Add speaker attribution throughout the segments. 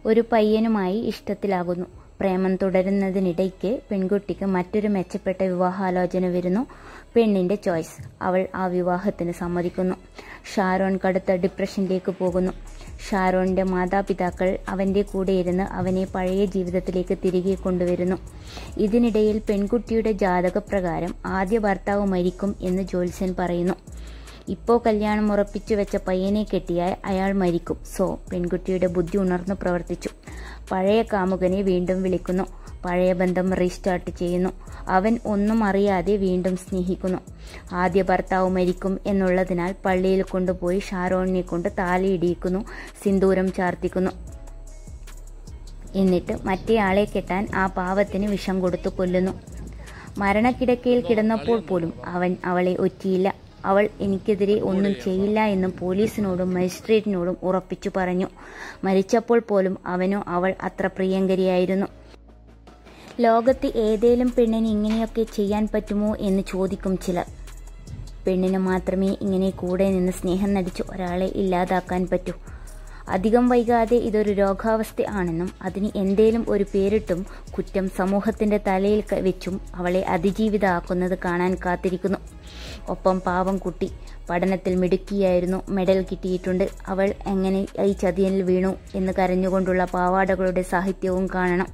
Speaker 1: ഒരു പയ്യനുമായി ഇഷ്ടത്തിലാകുന്നു പ്രേമം തുടരുന്നതിനിടയ്ക്ക് പെൺകുട്ടിക്ക് മറ്റൊരു മെച്ചപ്പെട്ട വിവാഹാലോചന വരുന്നു പെണ്ണിന്റെ ചോയ്സ് അവൾ ആ വിവാഹത്തിന് സമ്മതിക്കുന്നു ഷാരോൺ കടുത്ത ഡിപ്രഷനിലേക്ക് പോകുന്നു ഷാരോണിന്റെ മാതാപിതാക്കൾ അവന്റെ കൂടെ ഇരുന്ന് അവനെ പഴയ ജീവിതത്തിലേക്ക് തിരികെ കൊണ്ടുവരുന്നു ഇതിനിടയിൽ പെൺകുട്ടിയുടെ ജാതകപ്രകാരം ആദ്യ ഭർത്താവ് മരിക്കും എന്ന് ജ്യോത്സ്യൻ പറയുന്നു ഇപ്പോൾ കല്യാണം ഉറപ്പിച്ചു വെച്ച പയ്യനെ കെട്ടിയാൽ അയാൾ മരിക്കും സോ പെൺകുട്ടിയുടെ ബുദ്ധി ഉണർന്നു പ്രവർത്തിച്ചു പഴയ കാമുകനെ വീണ്ടും വിളിക്കുന്നു പഴയ ബന്ധം റീസ്റ്റാർട്ട് ചെയ്യുന്നു അവൻ ഒന്നും അറിയാതെ വീണ്ടും സ്നേഹിക്കുന്നു ആദ്യ ഭർത്താവ് മരിക്കും എന്നുള്ളതിനാൽ പള്ളിയിൽ കൊണ്ടുപോയി ഷാരോണിനെ കൊണ്ട് താലിയിടിയിക്കുന്നു സിന്ദൂരം ചാർത്തിക്കുന്നു എന്നിട്ട് മറ്റേ ആളെ കെട്ടാൻ ആ പാവത്തിന് വിഷം കൊടുത്തു കൊല്ലുന്നു മരണക്കിടക്കയിൽ കിടന്നപ്പോൾ പോലും അവൻ അവളെ ഒറ്റിയില്ല അവൾ എനിക്കെതിരെ ഒന്നും ചെയ്യില്ല എന്ന് പോലീസിനോടും മജിസ്ട്രേറ്റിനോടും ഉറപ്പിച്ചു പറഞ്ഞു മരിച്ചപ്പോൾ പോലും അവനോ അവൾ അത്ര പ്രിയങ്കരിയായിരുന്നു ലോകത്ത് ഏതേലും പെണ്ണിന് ഇങ്ങനെയൊക്കെ ചെയ്യാൻ പറ്റുമോ എന്ന് ചോദിക്കും ചിലർ പെണ്ണിന് മാത്രമേ ഇങ്ങനെ കൂടെ നിന്ന് സ്നേഹം നടിച്ച് ഒരാളെ ഇല്ലാതാക്കാൻ പറ്റൂ അധികം വൈകാതെ ഇതൊരു രോഗാവസ്ഥ ആണെന്നും അതിന് എന്തേലും ഒരു പേരിട്ടും കുറ്റം സമൂഹത്തിന്റെ തലയിൽ ക- വെച്ചും അവളെ അതിജീവിതമാക്കുന്നത് കാണാൻ കാത്തിരിക്കുന്നു ഒപ്പം പാവം കുട്ടി പഠനത്തിൽ മിടുക്കിയായിരുന്നു മെഡൽ കിട്ടിയിട്ടുണ്ട് അവൾ എങ്ങനെ ഈ ചതിയനിൽ വീണു എന്ന് കരഞ്ഞുകൊണ്ടുള്ള പാവാടകളുടെ സാഹിത്യവും കാണണം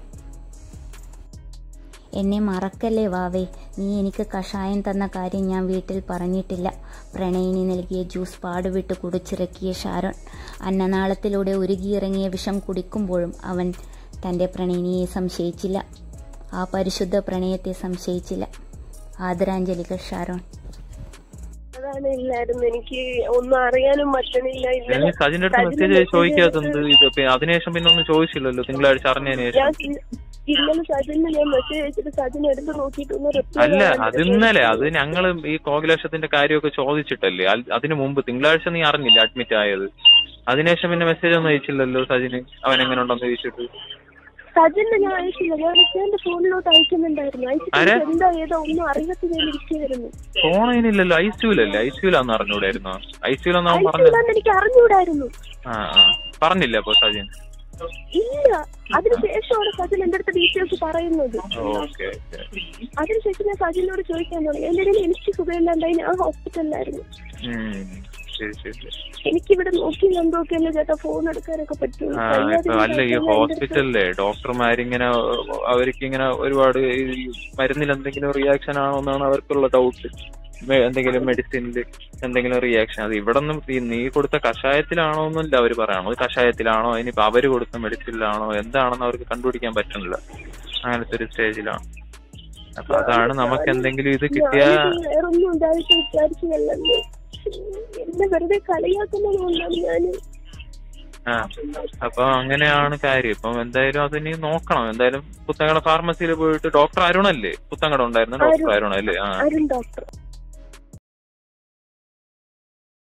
Speaker 1: എന്നെ മറക്കല്ലേ വാവേ നീ എനിക്ക് കഷായം തന്ന കാര്യം ഞാൻ വീട്ടിൽ പറഞ്ഞിട്ടില്ല പ്രണയിനി നൽകിയ ജ്യൂസ് പാടുവിട്ട് കുടിച്ചിറക്കിയ ഷാരോൺ അന്നനാളത്തിലൂടെ ഉരുകിയിറങ്ങിയ വിഷം കുടിക്കുമ്പോഴും അവൻ തൻ്റെ പ്രണയിനിയെ സംശയിച്ചില്ല ആ പരിശുദ്ധ പ്രണയത്തെ സംശയിച്ചില്ല ആദരാഞ്ജലികൾ ഷാരോൺ
Speaker 2: അതാണ് ഇല്ലായിരുന്നു എനിക്ക് ഒന്നും അറിയാനും പറ്റണില്ല
Speaker 3: ഞാൻ
Speaker 2: ഇന്നലെ
Speaker 3: സജിന്റെ അടുത്ത്
Speaker 2: സജിന്
Speaker 3: മെസ്സേജ്
Speaker 2: message
Speaker 3: ചോദിക്കാത്തത് ഇത് പി- അതിനുശേഷം പിന്നെ ഒന്നും ചോദിച്ചില്ലല്ലോ തിങ്കളാഴ്ച അറിഞ്ഞതിന് ശേഷം
Speaker 2: ഞാൻ ഇ- ഇന്നലെ സജിന് ഞാൻ മെസ്സേജ് അയച്ചിട്ട് സജിന് എടുത്ത് നോക്കിയിട്ടൊന്നും reply
Speaker 3: അല്ല
Speaker 2: ചെയ്യാൻ
Speaker 3: അത് ഇന്നലെ അത് ഞങ്ങള് ഈ കോകിലക്ഷത്തിന്റെ കാര്യമൊക്കെ ചോദിച്ചിട്ടല്ലേ അൽ- അതിനു മുമ്പ് തിങ്കളാഴ്ച നീ അറിഞ്ഞില്ല അഡ്മിറ്റ് ആയത് അതിനുശേഷം പിന്നെ മെസ്സേജ് ഒന്നും അയച്ചില്ലല്ലോ സജിന് അവൻ എങ്ങനെ ഉണ്ടെന്ന് ചോദിച്ചിട്ട്
Speaker 2: സജിന് ഞാൻ അയച്ചില്ല ഞാൻ എന്റെ ഫോണിലോട്ട് അയക്കുന്നുണ്ടായിരുന്നു അയച്ചിട്ട്
Speaker 3: ആരെ?
Speaker 2: എനിക്ക് എന്താ ഏതോ ഒന്നും അറിയാത്ത ഞാൻ ഇരിക്കുകയായിരുന്നു
Speaker 3: ഫോൺ അതിനില്ലല്ലോ ഐ സിയുലല്ലേ ഐ സിയുലാന്ന് അറിഞ്ഞൂടായിരുന്നോ ഐ സിയുലെന്ന് അവൻ പറഞ്ഞു
Speaker 2: അയച്ചില്ലെന്ന് എനിക്ക് അറിഞ്ഞൂടായിരുന്നു
Speaker 3: ആ ആ പറഞ്ഞില്ല അപ്പൊ സജിൻ
Speaker 2: ഇല്ല അതിനുശേഷമാണ് സജിൻ എന്റെ അടുത്ത് ഡീറ്റെയിൽസ് പറയുന്നത്
Speaker 3: ഓക്കെ ഓക്കെ
Speaker 2: അതിനുശേഷം ഞാൻ സജിനോട് ചോദിക്കാൻ തുടങ്ങി എന്റെ ഇടയിൽ എനിക്ക് സുഖമില്ലാണ്ടായി ഞാൻ ഹോസ്പിറ്റലിലായിരുന്നു
Speaker 3: ശരി ശരി ശരി
Speaker 2: എനിക്കിവിടെ നോക്കി എന്തൊക്കെയല്ലേ ചേട്ടാ ഫോൺ എടുക്കാനൊക്കെ പറ്റും
Speaker 3: ആ ഇപ്പൊ അല്ല ഈ ഹോസ്പിറ്റലിലെ ഡോക്ടർമാരിങ്ങനെ അവർക്ക് ഇങ്ങനെ ഒരുപാട് ഈ മരുന്നിൽ എന്തെങ്കിലും റിയാക്ഷൻ ആണോ എന്നാണ് അവർക്കുള്ള ഡൗട്ട് എന്തെങ്കിലും മെഡിസിനിൽ എന്തെങ്കിലും റിയാക്ഷൻ അത് ഇവിടെ ഒന്നും ഈ നീ കൊടുത്ത കഷായത്തിലാണോ എന്നല്ല അവർ പറയണോ അത് കഷായത്തിലാണോ ഇനിയിപ്പോ അവര് കൊടുത്ത മെഡിസിനിലാണോ എന്താണെന്ന് അവർക്ക് കണ്ടുപിടിക്കാൻ പറ്റുന്നില്ല അങ്ങനത്തെ ഒരു സ്റ്റേജിലാണ് അപ്പൊ അതാണ് നമുക്ക് എന്തെങ്കിലും ഇത് കിട്ടിയ
Speaker 2: വേറൊന്നും ഇതായിട്ട് വിചാരിച്ചതല്ലെന്ന് എന്നെ വെറുതെ കളിയാക്കുന്നത് കൊണ്ടാണ് ഞാൻ
Speaker 3: ആ അപ്പൊ അങ്ങനെയാണ് കാര്യം ഇപ്പം എന്തായാലും അതിനി നോക്കണം എന്തായാലും പുത്തങ്കട ഫാർമസിയിൽ പോയിട്ട് ഡോക്ടർ അരുണല്ലേ പുത്തങ്കട ഉണ്ടായിരുന്ന ഡോക്ടർ അരുണല്ലേ ആ
Speaker 2: അരുൺ ഡോക്ടർ